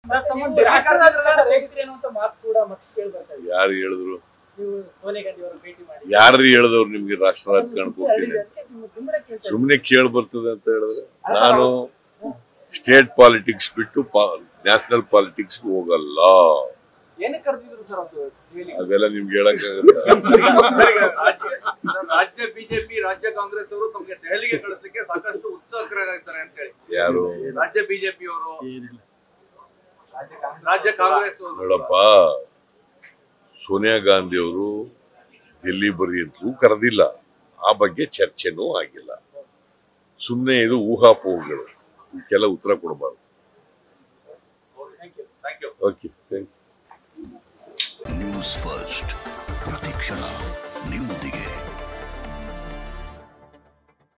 ಹೋಗಿದ್ರಿ ಅನ್ನುವಂತ ಮಾತು ಕೂಡ ಮತ್ತೆ ಕೇಳಿ ಬರ್ತಾ ಇದೆ ಯಾರು ಹೇಳಿದ್ರು ನೀವು ಸೋನಿಯಾ ಗಾಂಧಿ ಅವರು ಭೇಟಿ ಮಾಡಿ ಯಾರು ಹೇಳಿದವ್ರು ನಿಮ್ಗೆ ರಾಷ್ಟ್ರ ರಾಜಕಾರಣಕ್ಕೆ ಹೋಗ್ತೀನಿ ಹೇಳಿದ್ರೆ ನಿಮ್ಮ ಬೆಂಬಲ ಕೇಳ್ತಾ ಇದ್ದೀನಿ. ಸುಮ್ಮನೆ ಕೇಳಿ ಬರ್ತದೆ ಅಂತ ಹೇಳಿದ್ರೆ ನಾನು ಸ್ಟೇಟ್ ಪಾಲಿಟಿಕ್ಸ್ ಬಿಟ್ಟು ನ್ಯಾಷನಲ್ ಪಾಲಿಟಿಕ್ಸ್ ಹೋಗಲ್ಲ ಏನಕ್ಕೆ ಕರೆದಿದ್ರು ಸರ್ ಅದು ಹೇಳಿ ಅದೆಲ್ಲ ನಿಮ್ಗೆ ಹೇಳಕ್ಕಾಗಲ್ಲ ರಾಜ್ಯ ಬಿಜೆಪಿ ರಾಜ್ಯ ಕಾಂಗ್ರೆಸ್ ಅವರು ತಮಗೆ ದೆಹಲಿಗೆ ಕಳಿಸಲಿಕ್ಕೆ ಸಾಕಷ್ಟು ಉತ್ಸುಕರಾಗಿದ್ದಾರೆ ಅಂತ ಹೇಳಿ ಯಾರು ರಾಜ್ಯ ಬಿಜೆಪಿ ಅವರು ರಾಜ್ಯ ಕಾಂಗ್ರೆಸ್ ಅವರು ನೋಡಪ್ಪ ಸೋನಿಯಾ ಗಾಂಧಿ ಅವರು ಡೆಲ್ಲಿ ಬರಿ ಅಂತೂ ಕರೆದಿಲ್ಲ ಆ ಬಗ್ಗೆ ಚರ್ಚೆನೂ ಆಗಿಲ್ಲ ಸುಮ್ಮನೆ ಇದು ಊಹಾಪೋಹಗಳು ಇದಕ್ಕೆಲ್ಲ ಉತ್ತರ ಕೊಡಬಾರ್ದು thank you okay thank you News First ಪ್ರತಿಕ್ಷಣ ನಿಮ್ಮ